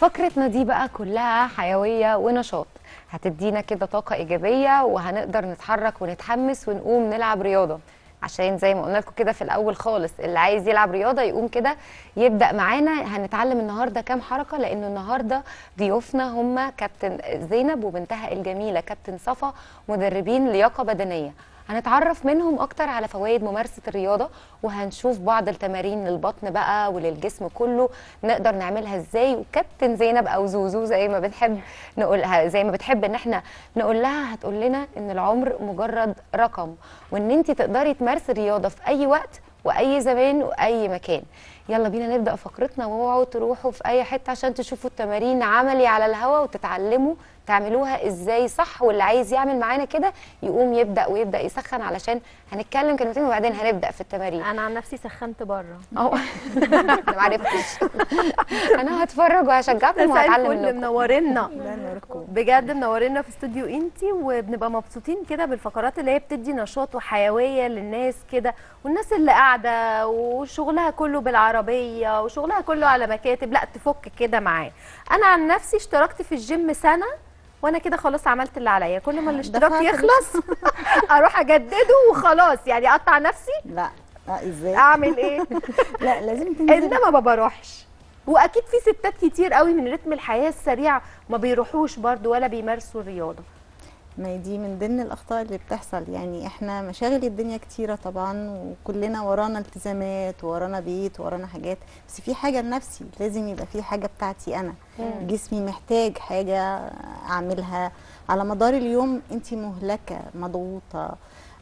فقرتنا دي بقى كلها حيوية ونشاط هتدينا كده طاقة إيجابية وهنقدر نتحرك ونتحمس ونقوم نلعب رياضة عشان زي ما قلنا لكم كده في الأول خالص اللي عايز يلعب رياضة يقوم كده يبدأ معانا هنتعلم النهاردة كام حركة لأنه النهاردة ضيوفنا هم كابتن زينب وبنتها الجميلة كابتن صفا مدربين لياقة بدنية هنتعرف منهم اكتر على فوائد ممارسه الرياضه وهنشوف بعض التمارين للبطن بقى وللجسم كله نقدر نعملها ازاي وكابتن زينب او زوزو زي ما بنحب نقولها زي ما بتحب ان احنا نقول لها هتقول لنا ان العمر مجرد رقم وان انت تقدري تمارسي الرياضه في اي وقت واي زمان واي مكان يلا بينا نبدا فقرتنا واوعوا تروحوا في اي حته عشان تشوفوا التمارين عملي على الهواء وتتعلموا تعملوها ازاي صح واللي عايز يعمل معانا كده يقوم يبدا ويبدا يسخن علشان هنتكلم كلمتين وبعدين هنبدا في التمارين انا عن نفسي سخنت بره اه انا ما عرفتش انا هتفرج وهشجعكم وهتعلم الفل منكم منورنا ده نوركم بجد منورنا في استوديو انتي وبنبقى مبسوطين كده بالفقرات اللي هي بتدي نشاط وحيويه للناس كده والناس اللي قاعده وشغلها كله بالعربيه وشغلها كله على مكاتب لا تفك كده معاه انا عن نفسي اشتركت في الجيم سنه وانا كده خلاص عملت اللي عليا كل ما الاشتراك دفعت يخلص اروح اجدده وخلاص يعني اقطع نفسي لا لا ازاي اعمل ايه لا لازم تنزل انما ما بروحش واكيد في ستات كتير قوي من رتم الحياه السريع ما بيروحوش برضو ولا بيمارسوا الرياضه ما هي دي من ضمن الاخطاء اللي بتحصل يعني احنا مشاغل الدنيا كتيره طبعا وكلنا ورانا التزامات ورانا بيت ورانا حاجات بس في حاجه لنفسي لازم يبقى في حاجه بتاعتي انا جسمي محتاج حاجه اعملها على مدار اليوم انت مهلكه مضغوطه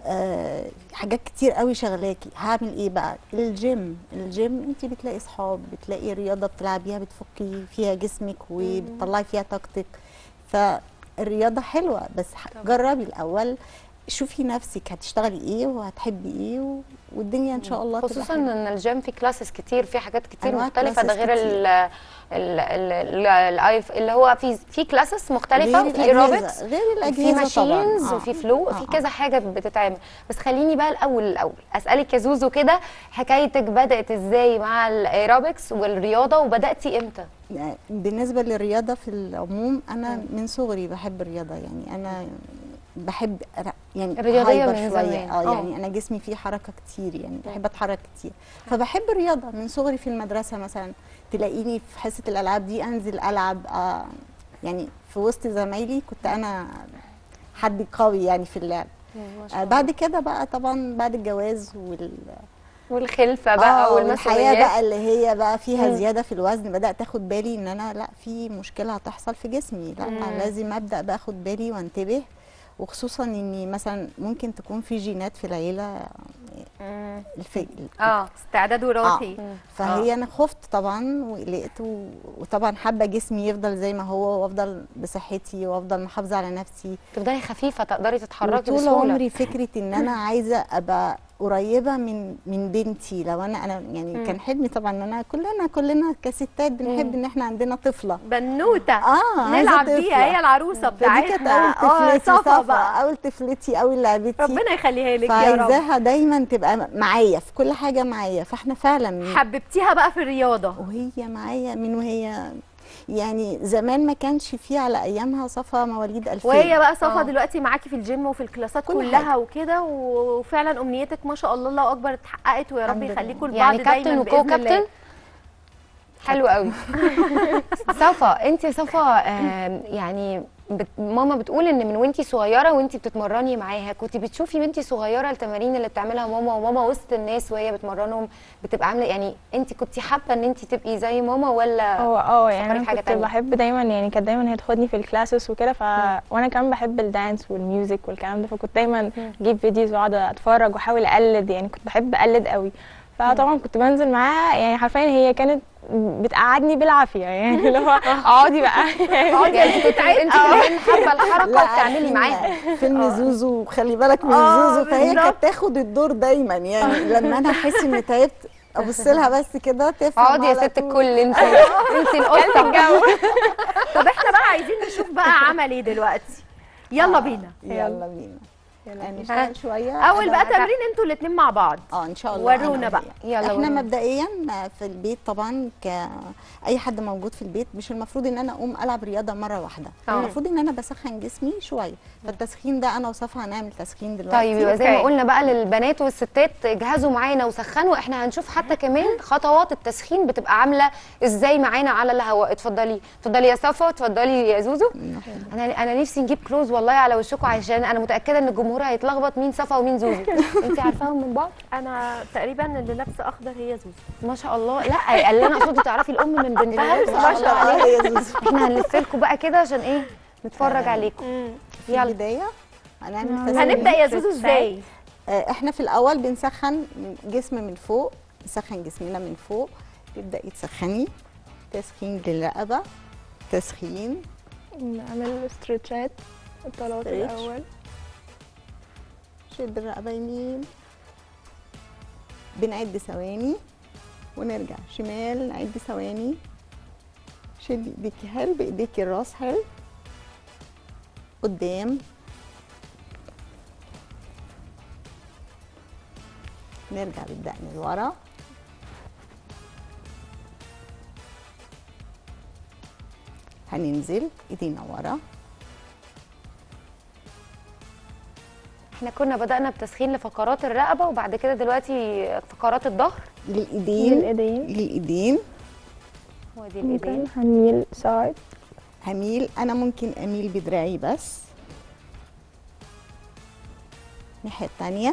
آه حاجات كتير قوي شغلاكي هعمل ايه بقى الجيم الجيم انت بتلاقي اصحاب بتلاقي رياضه بتلعبيها بتفكي فيها جسمك وبتطلعي فيها طاقتك فالرياضه حلوه بس ح- جربي الاول شوفي نفسك هتشتغلي ايه وهتحبي ايه و... والدنيا ان شاء الله تبقى خصوصا حلوة. ان الجيم فيه كلاسز كتير فيه حاجات كتير أنواع مختلفه ده classes غير ال ال ال ال اللي هو في في كلاسز مختلفه غير وفي الأجهزة- ايروبكس غير وفي الاجهزه ماشينز طبعا آه. وفي فلو آه، في آه. كذا حاجه بتتعمل بس خليني بقى الاول الاول اسالك يا زوزو كده حكايتك بدات ازاي مع الايروبكس والرياضه وبداتي امتى يعني بالنسبه للرياضه في العموم انا من صغري بحب الرياضه يعني انا بحب أر- يعني الرياضية هايبر من شويه زمان. اه آه. يعني انا جسمي فيه حركه كتير يعني بحب اتحرك كتير فبحب الرياضه من صغري في المدرسه مثلا تلاقيني في حصه الالعاب دي انزل العب آه يعني في وسط زمايلي كنت انا حد قوي يعني في اللعب آه بعد كده بقى طبعا بعد الجواز وال والخلفه بقى آه، والحياه والمسؤوليات بقى اللي هي بقى فيها مم. زياده في الوزن بدات اخد بالي ان انا لا في مشكله هتحصل في جسمي لا مم. لازم ابدا بقى اخد بالي وانتبه وخصوصا اني مثلا ممكن تكون في جينات في العيله الف... اه استعداد وراثي فهي انا خفت طبعا وقلقت و... وطبعا حابه جسمي يفضل زي ما هو وافضل بصحتي وافضل محافظه على نفسي تفضلي خفيفه تقدري تتحركي وطول بسهوله عمري فكره ان انا عايزه ابقى قريبه من من بنتي لو انا انا يعني مم. كان حلمي طبعا ان انا كلنا كلنا كستات بنحب ان احنا عندنا طفله بنوته اه عايزة نلعب طفلة. بيها هي العروسه فدي كانت بتاعتنا اول طفلتي صفا صفا بقى اول طفلتي اول لعبتي ربنا يخليها لك يا رب فعايزاها دايما تبقى معايا في كل حاجه معايا فاحنا فعلا حببتيها بقى في الرياضه وهي معايا من وهي يعني زمان ما كانش فيه على ايامها صفا مواليد 2000 وهي بقى صفا آه. دلوقتي معاكي في الجيم وفي الكلاسات كل كلها حاجة. وكده وفعلا امنيتك ما شاء الله الله اكبر اتحققت ويا رب الحمد لله. يخليكم لبعض يعني كابتن دايما وكو باذن الله كابتن حلو قوي صفا انت يا صفا آم، يعني بت... ماما بتقول ان من وانتي صغيره وانتي بتتمرني معاها كنت بتشوفي وانتي صغيره التمارين اللي بتعملها ماما وماما وسط الناس وهي بتمرنهم بتبقى عامله يعني انت كنت حابه ان انت تبقي زي ماما ولا هو اه يعني فكري انا في حاجة كنت تانية. بحب دايما يعني كانت دايما هي تاخدني في الكلاسز وكده ف وانا كمان بحب الدانس والميوزك والكلام ده فكنت دايما اجيب فيديوز واقعد اتفرج واحاول اقلد يعني كنت بحب اقلد قوي فطبعا كنت بنزل معاها يعني حرفيا هي كانت بتقعدني بالعافيه يعني اللي هو اقعدي بقى اقعدي انت كنت انت كمان حابه الحركه لا وبتعملي عارفين معاها فيلم زوزو خلي بالك من آه، زوزو فهي بالظبط. كانت تاخد الدور دايما يعني لما انا احس اني تعبت ابص لها بس كده تفهم اقعدي يا على ست طول. الكل انت انت القطه الجو طب احنا بقى عايزين نشوف بقى عمل ايه دلوقتي يلا بينا يلا بينا آه، نشتغل شويه اول بقى أبقى- تمرين انتوا الاثنين مع بعض اه ان شاء الله ورونا أنا بقى. وهي. يلا احنا ورونا. مبدئيا في البيت طبعا كاي حد موجود في البيت مش المفروض ان انا اقوم العب رياضه مره واحده آه. المفروض ان انا بسخن جسمي شويه فالتسخين ده انا وصفها هنعمل تسخين دلوقتي طيب يبقى زي ما أوكي. قلنا بقى للبنات والستات اجهزوا معانا وسخنوا احنا هنشوف حتى كمان خطوات التسخين بتبقى عامله ازاي معانا على الهواء اتفضلي اتفضلي يا صفا اتفضلي يا زوزو انا انا نفسي نجيب كلوز والله على وشكم عشان انا متاكده ان الجمهور هيتلخبط مين صفا ومين زوزو انت عارفاهم من بعض انا تقريبا اللي لابسه اخضر هي زوزو ما شاء الله لا اللي انا اقصده تعرفي الام من بنتها ما شاء الله عليها يا زوزو احنا هنلف لكم بقى كده عشان ايه نتفرج عليكم في يلا. البدايه هنعمل هنبدأ تسخين هنبدا يا زوزو ازاي آه، احنا في الاول بنسخن من جسم من فوق نسخن جسمنا من فوق تبداي تسخني تسخين للرقبه تسخين نعمل استرتشات الطلات Stretch. الاول شد الرقبه يمين بنعد ثواني ونرجع شمال نعد ثواني شدي ايديكي حلو بايديكي الراس حلو قدام نرجع بالدقن لورا هننزل ايدينا ورا احنا كنا بدانا بتسخين لفقرات الرقبه وبعد كده دلوقتي فقرات الظهر للايدين للايدين للايدين ودي ممكن الايدين هنميل سايد هميل انا ممكن اميل بدراعي بس الناحيه التانية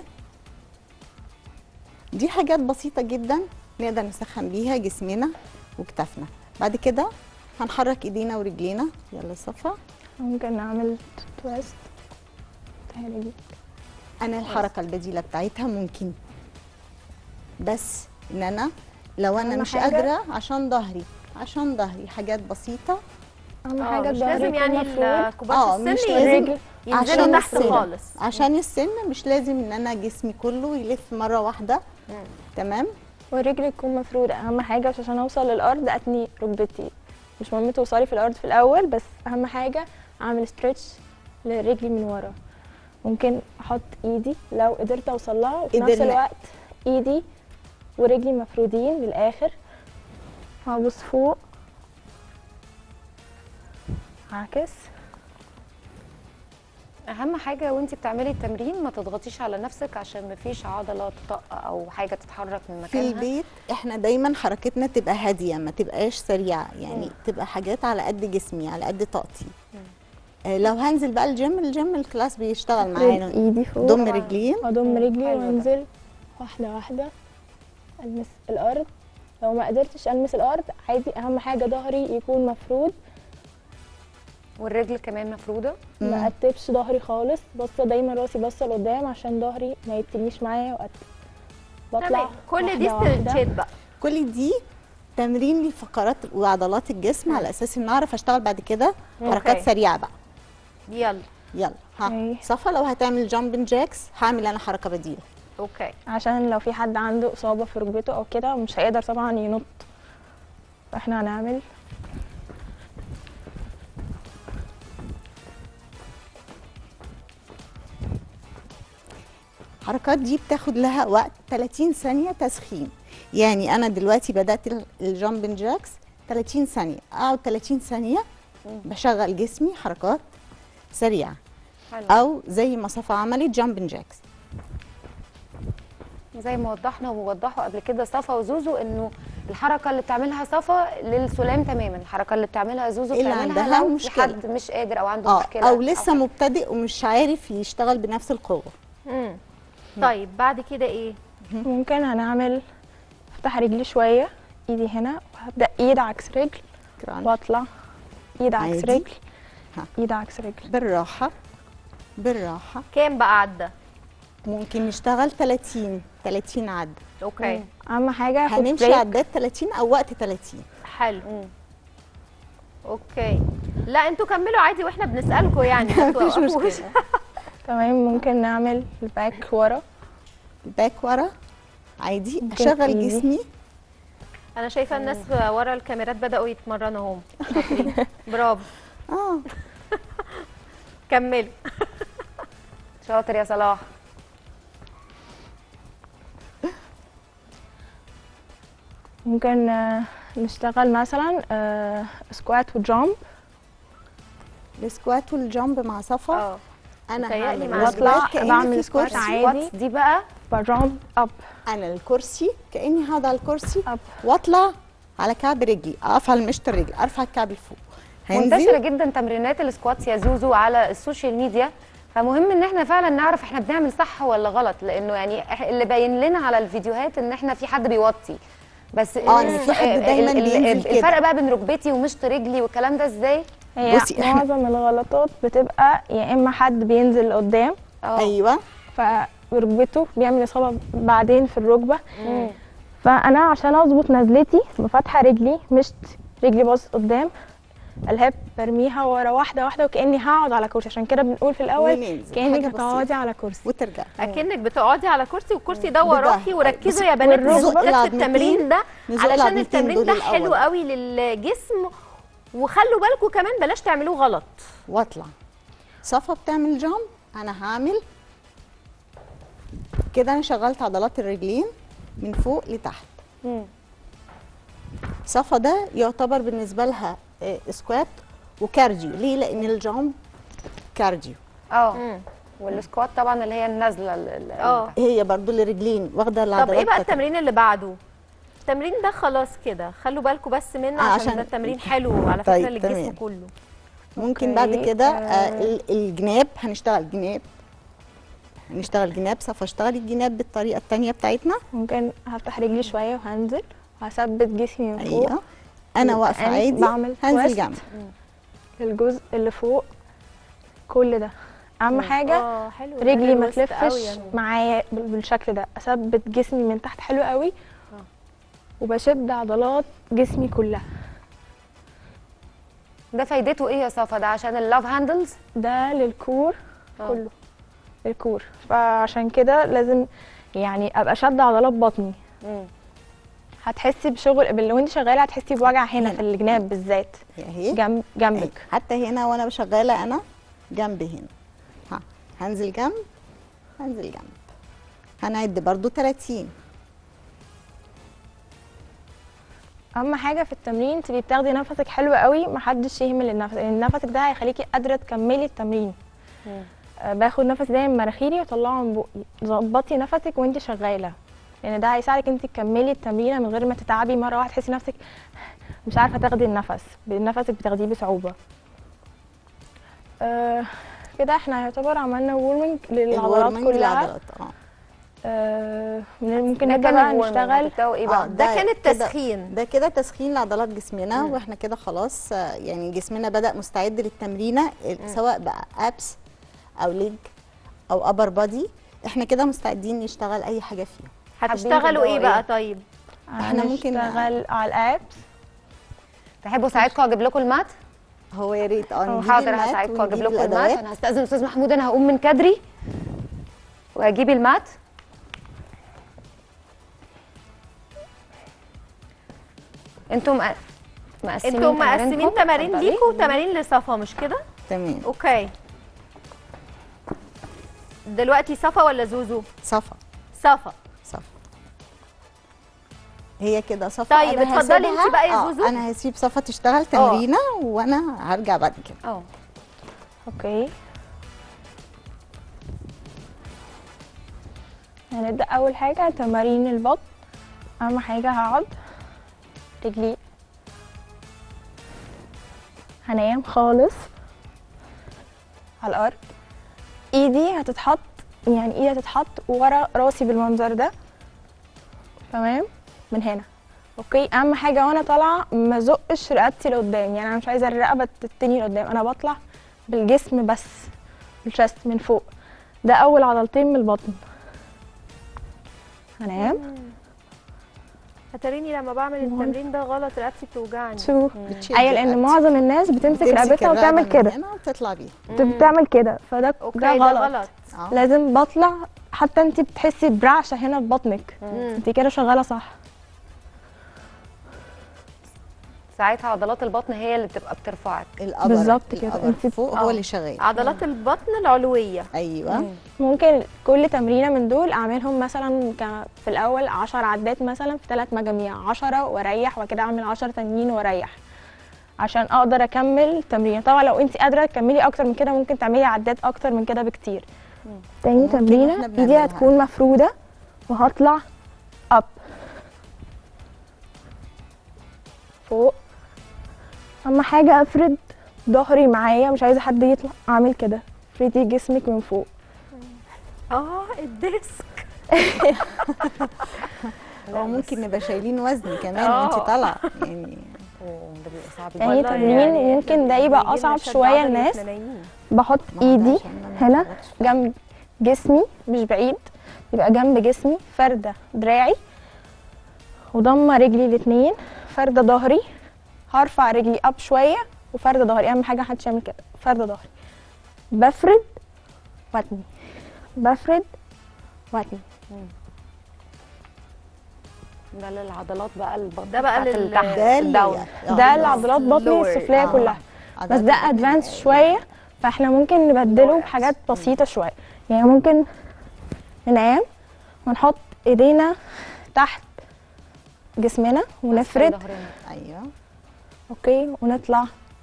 دي حاجات بسيطه جدا نقدر نسخن بيها جسمنا وكتافنا بعد كده هنحرك ايدينا ورجلينا يلا صفا ممكن نعمل تويست تهيألي دي انا الحركه البديله بتاعتها ممكن بس ان انا لو انا أهم مش حاجة- قادره عشان ظهري عشان ظهري حاجات بسيطه اهم اه حاجه مش الظهر لازم يكون يعني مفرود الكبار آه، في مش السن لازم. ينزلوا- ينزلوا عشان تحت السن. خالص عشان السن مش لازم ان انا جسمي كله يلف مره واحده تمام والرجل تكون مفرودة أهم حاجة مش عشان أوصل للأرض أتني ركبتي مش مهم توصلي في الأرض في الأول بس أهم حاجة أعمل ستريتش لرجلي من ورا ممكن أحط إيدي لو قدرت أوصل لها وفي نفس قدرنا. الوقت إيدي ورجلي مفرودين للآخر هبص فوق عكس اهم حاجه وانت بتعملي التمرين ما تضغطيش على نفسك عشان ما فيش عضله تطق او حاجه تتحرك من في مكانها البيت احنا دايما حركتنا تبقى هاديه ما تبقاش سريعه يعني تبقى حاجات على قد جسمي على قد طاقتي آه لو هنزل بقى الجيم الجيم الكلاس بيشتغل معانا إيدي فوق ضم رجلين أضم مم، رجلي حلو ده. وأنزل واحدة واحدة ألمس الأرض لو ما قدرتش ألمس الأرض عادي أهم حاجة ظهري يكون مفرود والرجل كمان مفروده ما مم. أتبش ظهري خالص بصة دايما راسي بصة لقدام عشان ظهري ما يتنيش معايا وأتب بطلع تمام كل دي واحدة واحدة. استرتشات بقى كل دي تمرين لفقرات وعضلات الجسم على اساس ان اعرف اشتغل بعد كده حركات أوكي. سريعه بقى يلا يلا ها أوكي. صفا لو هتعمل جامبن جاكس هعمل انا حركه بديله اوكي عشان لو في حد عنده إصابة في ركبته أو كده مش هيقدر طبعا ينط فاحنا هنعمل الحركات دي بتاخد لها وقت 30 ثانيه تسخين يعني انا دلوقتي بدات ال- الجامبن جاكس 30 ثانيه اقعد 30 ثانيه بشغل جسمي حركات سريعه حلو او زي ما صفا عملت جامبن جاكس زي ما وضحنا ووضحوا قبل كده صفا وزوزو انه الحركه اللي بتعملها صفا للسلام تماما الحركه اللي بتعملها زوزو اللي بتعملها عندها لو في مشكلة. حد مش قادر او عنده اه مشكله او لسه حاجة. مبتدئ ومش عارف يشتغل بنفس القوه مم. طيب بعد كده ايه ممكن هنعمل افتح رجلي شوية ايدي هنا وهبدأ ايد عكس رجل كران. واطلع ايد عكس عادي. رجل ها. ايد عكس رجل بالراحه بالراحه كام بقى عدى ممكن نشتغل 30 30 عد اوكي اهم حاجة هاخد هنمشي بريك عدات 30 او وقت 30 حلو مم. اوكي لا انتوا كملوا عادي واحنا بنسالكم يعني ما مفيش توقفوش. مشكله تمام ممكن نعمل الباك ورا الباك ورا عادي ممكن اشغل إيدي. جسمي انا شايفه الناس ورا الكاميرات بداوا يتمرنوا هم شاطرين برافو اه كملوا شاطر يا صلاح ممكن آه، نشتغل مثلا آه، سكوات وجامب السكوات والجامب مع صفا اه انا متهيألي هعمل مع السكوات بطلع كأني بعمل في سكوات كرسي. عادي. واتس دي بقى بجامب اب انا الكرسي كاني هقعد على الكرسي اب واطلع على كعب رجلي اقف على مشط الرجل ارفع الكعب لفوق منتشره هنزل جدا تمرينات السكواتس يا زوزو على السوشيال ميديا فمهم ان احنا فعلا نعرف احنا بنعمل صح ولا غلط لانه يعني إح- اللي باين لنا على الفيديوهات ان احنا في حد بيوطي بس آه، إن في حد ال- دايماً ال- بينزل كده. الفرق بقى بين ركبتي ومشط رجلي والكلام ده ازاي هي بصي، إحنا- معظم الغلطات بتبقى يا اما حد بينزل لقدام اه ايوه فركبته بيعمل اصابه بعدين في الركبه مم. فانا عشان اظبط نزلتي فاتحه رجلي مشت رجلي باصت قدام الهاب برميها ورا واحده واحده وكاني هقعد على كرسي عشان كده بنقول في الاول وننزل. كانك حاجة بتقعدي بسيطة. على كرسي وترجع اكنك بتقعدي على كرسي والكرسي ده بظهر. وراكي وركزوا بصي، يا بنات والركبة. بالذات في العظمتين. التمرين ده نزق علشان العظمتين التمرين دول ده الأول. حلو قوي للجسم وخلوا بالكم كمان بلاش تعملوه غلط واطلع صفا بتعمل جامب انا هعمل كده انا شغلت عضلات الرجلين من فوق لتحت مم. صفا ده يعتبر بالنسبه لها آه، سكوات وكارديو ليه لان الجامب كارديو اه والسكوات طبعا اللي هي النازله ال- ال- اه هي برضو للرجلين واخده طب العضلات ايه بقى بتاعت- التمرين اللي بعده التمرين ده خلاص كده خلوا بالكم بس منه آه، عشان, عشان- ده التمرين حلو على فكره طيب، للجسم تمام. كله ممكن أوكي، بعد كده آه. آه ال- الجناب هنشتغل جناب هنشتغل جناب صفا اشتغلي الجناب بالطريقه التانية بتاعتنا ممكن هفتح رجلي شويه وهنزل وهثبت جسمي من فوق ايوه انا واقفه أنا عادي بعمل هنزل تويست. جنب الجزء اللي فوق كل ده اهم حاجه اه حلو ده رجلي ما الوسط قوي تلفش يعني. معايا بال- بالشكل ده اثبت جسمي من تحت حلو قوي وبشد عضلات جسمي كلها ده فايدته ايه يا صفا ده عشان اللاف هاندلز ده للكور آه. كله للكور فعشان كده لازم يعني ابقى شد عضلات بطني هتحسي بشغل بال- لو انت شغاله هتحسي بوجع هنا هنا. في الجناب بالذات اهي جنب أهي. جنبك حتى هنا وانا شغاله انا جنب هنا ها هنزل جنب هنزل جنب هنعد برضو 30 اهم حاجه في التمرين تبقي بتاخدي نفسك حلو قوي محدش يهمل النفس لان نفسك ده هيخليكي قادره تكملي التمرين مم. آه، باخد نفس دايما من مناخيري واطلعه من بقي ظبطي نفسك وانت شغاله لان ده هيساعدك انت تكملي التمرين من غير ما تتعبي مره واحده تحسي نفسك مش عارفه تاخدي النفس نفسك بتاخديه بصعوبه آه كده احنا يعتبر عملنا وورمنج للعضلات الورمنج كلها للعضلات اه آه ممكن ده نبدا كان بقى الورم. نشتغل هتبداوا ايه آه، بقى ده كان كده- التسخين ده كده تسخين لعضلات جسمنا واحنا كده خلاص آه، يعني جسمنا بدأ مستعد للتمرينه ال- سواء بقى ابس او ليج او ابر بادي احنا كده مستعدين نشتغل اي حاجه فيهم هتشتغلوا ايه تبدأوا بقى إيه؟ طيب إحنا ممكن- نشتغل على الابس تحبوا اساعدكم اجيب لكم المات هو يا ريت اه نجيب حاضر المات هساعدكم اجيب ونجيب لكم المات الأدوات. انا هستاذن استاذ محمود انا هقوم من كدري واجيب المات انتوا مق- مقسمين انتوا مقسمين تمارينكم؟ تمارين اتفضلي. ليكوا وتمارين لصفا مش كده تمام اوكي دلوقتي صفا ولا زوزو صفا صفا صفا هي كده صفا طيب، أنا اتفضلي هسيبها- انت بقى يا آه، زوزو. انا هسيب صفا تشتغل تمرينه وانا هرجع بعد كده اه اوكي هنبدأ أول حاجة تمارين البطن أهم حاجة هقعد رجلي هنام خالص على الأرض إيدي هتتحط يعني إيدي هتتحط ورا راسي بالمنظر ده تمام من هنا اوكي اهم حاجه وانا طالعه ما زقش رقبتي لقدام يعني انا مش عايزه الرقبه تتني لقدام انا بطلع بالجسم بس بالشست من فوق ده اول عضلتين من البطن هنام هتريني لما بعمل التمرين ده غلط رقبتي بتوجعني تو بتشد ايوه لان رقبتي. معظم الناس بتمسك تمسك رقبتها الرقبة وتعمل من كده هنا وتطلع بيها بتعمل كده فده اوكي ده ده غلط, غلط اه لازم بطلع حتى انت بتحسي برعشه هنا في بطنك مم. انت كده شغاله صح ساعتها عضلات البطن هي اللي بتبقى بترفعك القبر بالظبط كده. القبر انت- فوق آه. هو اللي شغال عضلات البطن العلويه ايوه ممكن كل تمرينه من دول اعملهم مثلا ك- في الاول 10 عدات مثلا في ثلاث مجاميع 10 واريح وكده اعمل 10 تانيين واريح عشان اقدر اكمل تمرين طبعا لو انت قادره تكملي اكتر من كده ممكن تعملي عدات اكتر من كده بكتير تاني ممكن تمرينه احنا ايدي بنعملها. هتكون مفروده وهطلع اب فوق اما حاجه افرد ظهري معايا مش عايزه حد يطلع اعمل كده افردي جسمك من فوق اه الديسك هو ممكن نبقى شايلين وزن كمان آه. وانت طالعه يعني أوه، ده بيبقى صعب تاني والله تمرين يعني ممكن ده يبقى بيجيلنا اصعب شد شويه عضلي الناس واحنا نايمين. بحط ما هو ده ايدي عشان ما هنا نتحركش. جنب جسمي مش بعيد يبقى جنب جسمي فردة دراعي وضمة رجلي الاتنين فردة ظهري هرفع رجلي اب شوية وفردة ظهري اهم حاجة محدش يعمل كده فردة ظهري بفرد واتني بفرد واتني ده للعضلات بقى البطن ده بقى بتاعت لل- التحت ده اللي- الداون آه، ده العضلات بطني lower. السفلية آه. كلها بس عضلات ده البطن ادفانس بقى. شويه فاحنا ممكن نبدله بحاجات بسيطه شويه يعني ممكن ننام ونحط ايدينا تحت جسمنا ونفرد ظهرنا. ايوه اوكي ونطلع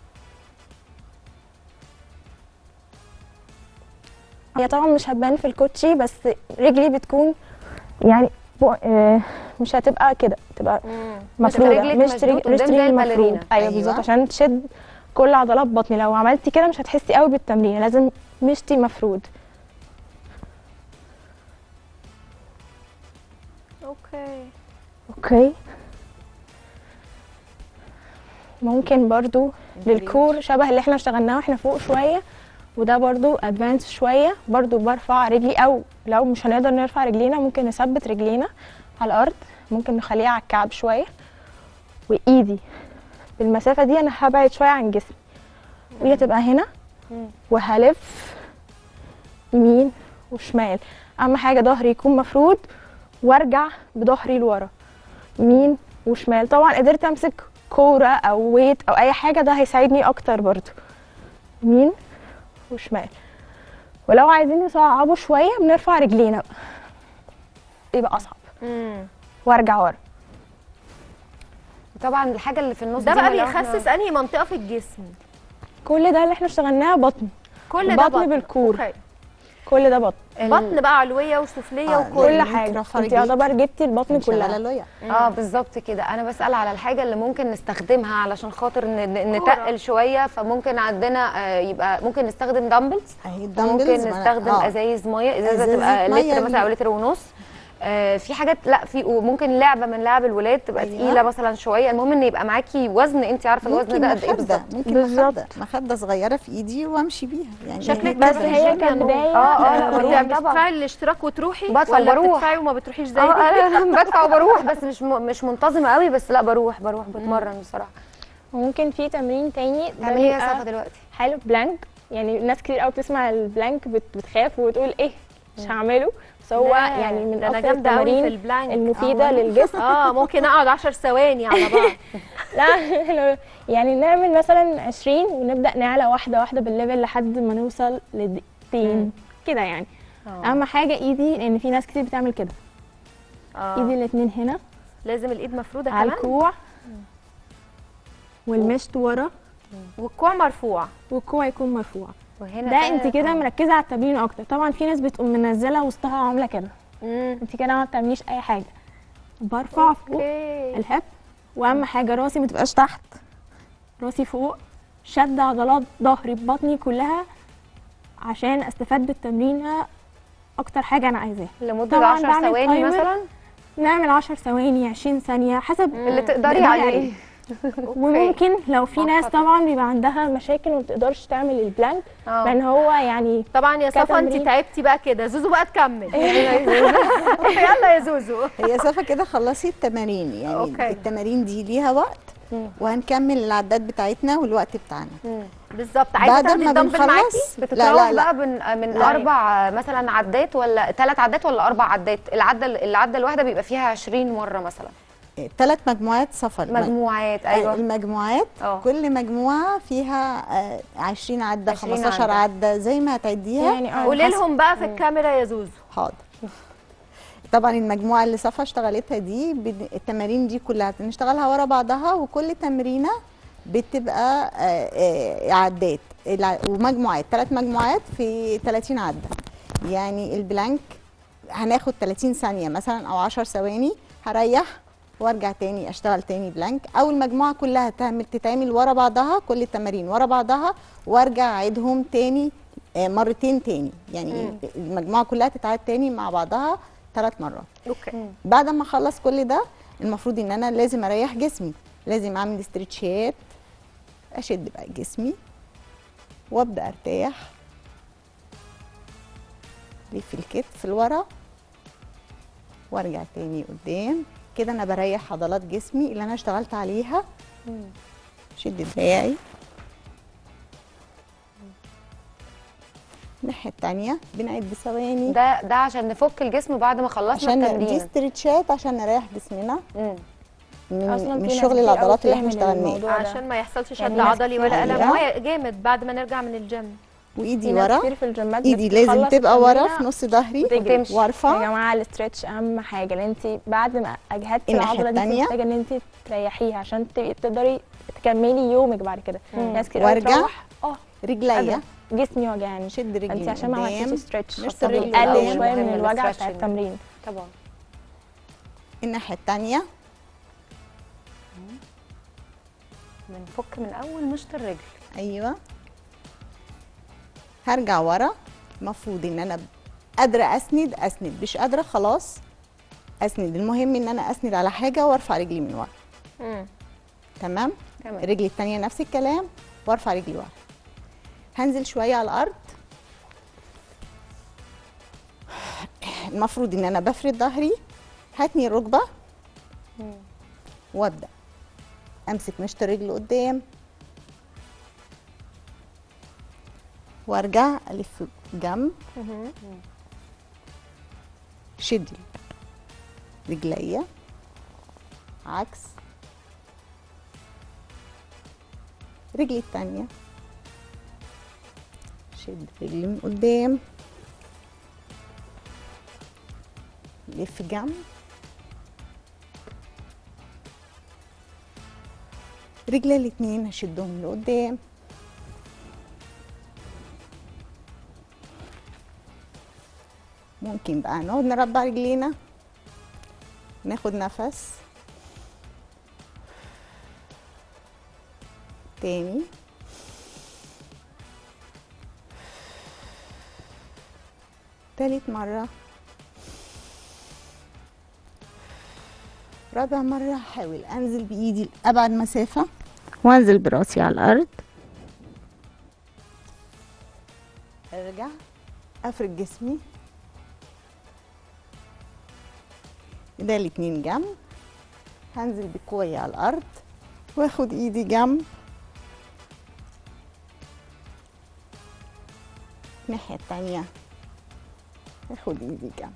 هي طبعا مش هتبان في الكوتشي بس رجلي بتكون يعني بو- آه، مش هتبقى كده تبقى مفروده رجلك مش مشدود رجل قدام مش زي رجلي الباليرينا. مفرود ايوه أيوة. بالظبط عشان تشد كل عضلات بطني لو عملتي كده مش هتحسي قوي بالتمرين لازم مشتي مفرود اوكي اوكي ممكن برضو للكور شبه اللي احنا اشتغلناه واحنا فوق شويه وده برضو ادفانس شويه برضو برفع رجلي او لو مش هنقدر نرفع رجلينا ممكن نثبت رجلينا على الارض ممكن نخليها على الكعب شويه وايدي بالمسافه دي انا هبعد شويه عن جسمي وايدي تبقى هنا وهلف يمين وشمال اهم حاجه ظهري يكون مفرود وارجع بظهري لورا يمين وشمال طبعا قدرت امسك كوره او ويت او اي حاجه ده هيساعدني اكتر برضو يمين وشمال ولو عايزين نصعبه شويه بنرفع رجلينا بقى يبقى اصعب مم. وارجع ورا طبعا الحاجه اللي في النص ده دي بقى لو إحنا- بيخسس انهي منطقه في الجسم كل ده اللي احنا اشتغلناه بطن كل ده بطن بالكور. أوكي. كل ده بطن بطن بقى علويه وسفليه آه، وكل كل إنك حاجه رافعة انت رجليك. يعتبر جبتي البطن شغاله كلها لويا اه بالظبط كده انا بسال على الحاجه اللي ممكن نستخدمها علشان خاطر ن- ن- كورة. نتقل شويه فممكن عندنا آه، يبقى ممكن نستخدم دمبلز اهي ممكن الدمبلز نستخدم آه. ازايز ميه ازازه إزازة تبقى مية لتر مثلا او اللي- لتر ونص آه، في حاجات لا في وممكن لعبه من لعب الولاد تبقى أيوة. تقيله مثلا شويه المهم ان يبقى معاكي وزن انت عارفه الوزن ممكن ده قد ايه مخدة بالظبط ممكن بالظبط. مخدة مخدة صغيرة في ايدي وامشي بيها يعني شكلك بس بتروحي هي الجيم يا نور. كبدايه اه اه لا انت بروح طبعا بتدفعي الاشتراك وتروحي بدفع ولا وبروح. بتدفعي وما بتروحيش زي اه دي انا بدفع وبروح بس مش م- مش منتظمه قوي بس لا بروح بروح بتمرن بصراحه وممكن في تمرين تاني ده تعملي ايه يا بيبقى صفا دلوقتي حلو بلانك يعني ناس كتير قوي بتسمع البلانك بت- بتخاف وتقول ايه مش هعمله بس هو لا، يعني من ده انا اكتر جامده قوي في التمارين البلانك المفيده آه. للجسم اه ممكن اقعد 10 ثواني على بعض لا يعني نعمل مثلا 20 ونبدا نعلى واحده واحده بالليفل لحد ما نوصل لدقيقتين كده يعني اهم حاجه ايدي لان في ناس كتير بتعمل كده ايدي اه الاتنين هنا لازم الايد مفروده على كمان الكوع والمشط ورا والكوع مرفوع والكوع يكون مرفوع وهنا ده بقى- انت كده آه. مركزه على التمرين اكتر طبعا في ناس بتقوم منزله وسطها عامله كده امم انت كده ما بتعمليش اي حاجه برفع فوق اوكي الهب واهم حاجه راسي ما تبقاش تحت راسي فوق شد عضلات ظهري ببطني كلها عشان استفاد بالتمرين اكتر حاجه انا عايزاها لمده طبعاً 10 بعمل ثواني تايمر. مثلا نعمل 10 ثواني 20 ثانيه حسب اللي تقدري تقدري عليه وممكن لو في ناس معقدة. طبعا بيبقى عندها مشاكل وما بتقدرش تعمل البلانك اه لان هو يعني طبعا يا صفا انت كتمرين. تعبتي بقى كده زوزو بقى تكمل يلا يا زوزو هي صفا كده خلصي التمارين يعني أوكي. التمارين دي ليها وقت مم. وهنكمل العدات بتاعتنا والوقت بتاعنا بالظبط عايزه بعد تاخدي ما الدمبل معاكي بنخلص بتتراوح بقى من من لا. اربع مثلا عدات ولا ثلاث عدات ولا اربع عدات العده العده الواحده بيبقى فيها 20 مره مثلا ثلاث مجموعات سفر مج- مجموعات آه، ايوه المجموعات اه. كل مجموعه فيها آه، 20 عده 20 15 عدة. عده زي ما هتعديها يعني اه قولي حسب. لهم بقى في الكاميرا يا زوزو حاضر طبعا المجموعه اللي صفا اشتغلتها دي بن- التمارين دي كلها بنشتغلها ورا بعضها وكل تمرينه بتبقى آه، آه، عدات الع- ومجموعات ثلاث مجموعات في 30 عده يعني البلانك هناخد 30 ثانيه مثلا او 10 ثواني هريح وارجع تاني اشتغل تاني بلانك او المجموعه كلها تعمل تتعمل ورا بعضها كل التمارين ورا بعضها وارجع اعيدهم تاني آه، مرتين تاني يعني المجموعه كلها تتعاد تاني مع بعضها ثلاث مرات اوكي بعد ما اخلص كل ده المفروض ان انا لازم اريح جسمي لازم اعمل استرتشات اشد بقى جسمي وابدا ارتاح لف الكتف لورا وارجع تاني قدام كده انا بريح عضلات جسمي اللي انا اشتغلت عليها شد دراعي الناحيه التانيه بنعد بثواني ده ده عشان نفك الجسم بعد ما خلصنا عشان دي التمرين استرتشات عشان نريح جسمنا مم. أصلاً من, في من ناس شغل كتير أوي العضلات اللي احنا بتهمل اشتغلناه الموضوع ده. عشان ما يحصلش يعني شد ناس عضلي ولا كتير. الم أيوة. وهي جامد بعد ما نرجع من الجيم وايدي في ناس ورا كتير في الجيمات ايدي لازم بتخلص تبقى ورا التمرينة في نص ظهري وتمشي. يا وارفع جماعه الاسترتش اهم حاجه لان انت بعد ما اجهدتي الناحية العضله دي التانية. محتاجه ان انت تريحيها عشان تبقي تقدري تكملي يومك بعد كده ناس كتير وارجع. بتروح اه رجليا قادرة. جسمي وجعني شد رجلي انت عشان ما عملتيش قدام ستريتش نفس الرجل بيقلل الأول شويه مهم من الوجع بتاع الستريتشنج. التمرين طبعا الناحيه الثانيه بنفك من اول مشط الرجل ايوه هرجع ورا المفروض ان انا قادره اسند اسند مش قادره خلاص اسند المهم ان انا اسند على حاجه وارفع رجلي من ورا مم. تمام تمام رجلي التانية نفس الكلام وارفع رجلي ورا هنزل شويه على الارض المفروض ان انا بفرد ظهري هاتني الركبه وابدا امسك مشط الرجل قدام وارجع الف جنب مهم. شدي رجليا عكس رجلي التانية شد رجلي من قدام لف جنب رجلي الاتنين هشدهم لقدام ممكن بقى نقعد نربع رجلينا ناخد نفس تاني تالت مرة رابع مرة هحاول انزل بايدي لأبعد مسافة وانزل براسي على الارض ارجع افرد جسمي ده الاتنين جنب هنزل بقوية على الأرض واخد ايدي جنب الناحية التانية اخد ايدي جنب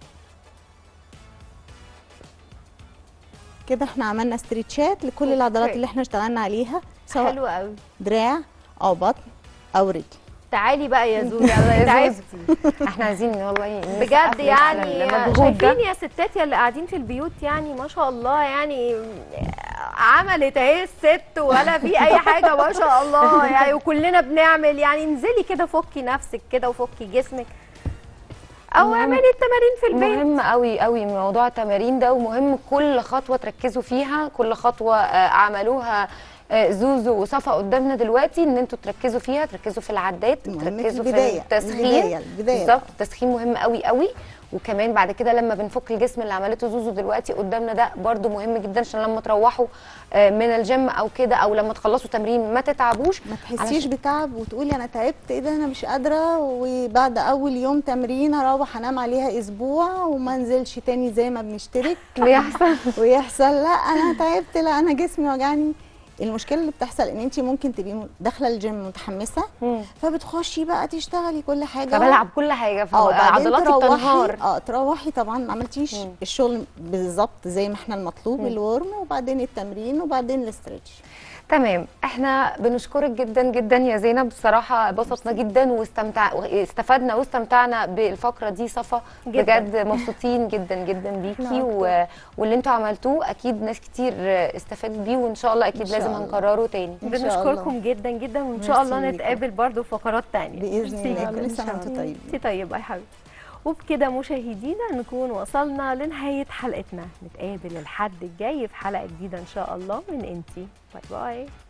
كده احنا عملنا استرتشات لكل العضلات أوكي. اللي احنا اشتغلنا عليها سواء حلو قوي دراع او بطن او رجل تعالي بقى يا زوزو يلا يا تعبتي. احنا عايزين والله نسقف بجد لك يعني على المجهود ده. شايفين يا ستات يا اللي قاعدين في البيوت يعني ما شاء الله يعني عملت اهي الست ولا في اي حاجه ما شاء الله يعني وكلنا بنعمل يعني انزلي كده فكي نفسك كده وفكي جسمك او مهم. اعملي التمارين في البيت مهم قوي قوي موضوع التمارين ده ومهم كل خطوه تركزوا فيها كل خطوه آه، عملوها آه، زوزو وصفا قدامنا دلوقتي ان انتوا تركزوا فيها تركزوا في العدات المهم في تركزوا في البداية، التسخين البداية، البداية بالظبط التسخين مهم قوي قوي وكمان بعد كده لما بنفك الجسم اللي عملته زوزو دلوقتي قدامنا ده برده مهم جدا عشان لما تروحوا آه، من الجيم او كده او لما تخلصوا تمرين ما تتعبوش ما تحسيش علشان- بتعب وتقولي انا تعبت ايه ده انا مش قادره وبعد اول يوم تمرين هروح انام عليها اسبوع وما انزلش تاني زي ما بنشترك بيحصل ويحصل لا انا تعبت لا انا جسمي وجعني المشكله اللي بتحصل ان انت ممكن تبقي م- داخله الجيم متحمسه مم. فبتخشي بقى تشتغلي كل حاجه فبلعب كل حاجه اه فبقى بعدين عضلاتي تروحي بتنهار اه تروحي طبعا ما عملتيش مم. الشغل بالظبط زي ما احنا المطلوب مم. الورم وبعدين التمرين وبعدين الاسترتش تمام احنا بنشكرك جدا جدا يا زينب بصراحه اتبسطنا جدا واستمتع واستفدنا واستمتعنا بالفقره دي صفا جداً. بجد مبسوطين جدا جدا بيكي أكتر. و... واللي انتوا عملتوه اكيد ناس كتير استفادت بيه وان شاء الله اكيد إن شاء لازم الله. هنكرره تاني إن شاء الله. بنشكركم جدا جدا وان شاء الله ميرسي ليكم. نتقابل برضو في فقرات تانية باذن ميرسي. الله كل إن سنه شاء وانتم الله. طيبين انت طيبه يا حبيبتي وبكده مشاهدينا نكون وصلنا لنهايه حلقتنا نتقابل الحد الجاي في حلقه جديده ان شاء الله من انتي باي باي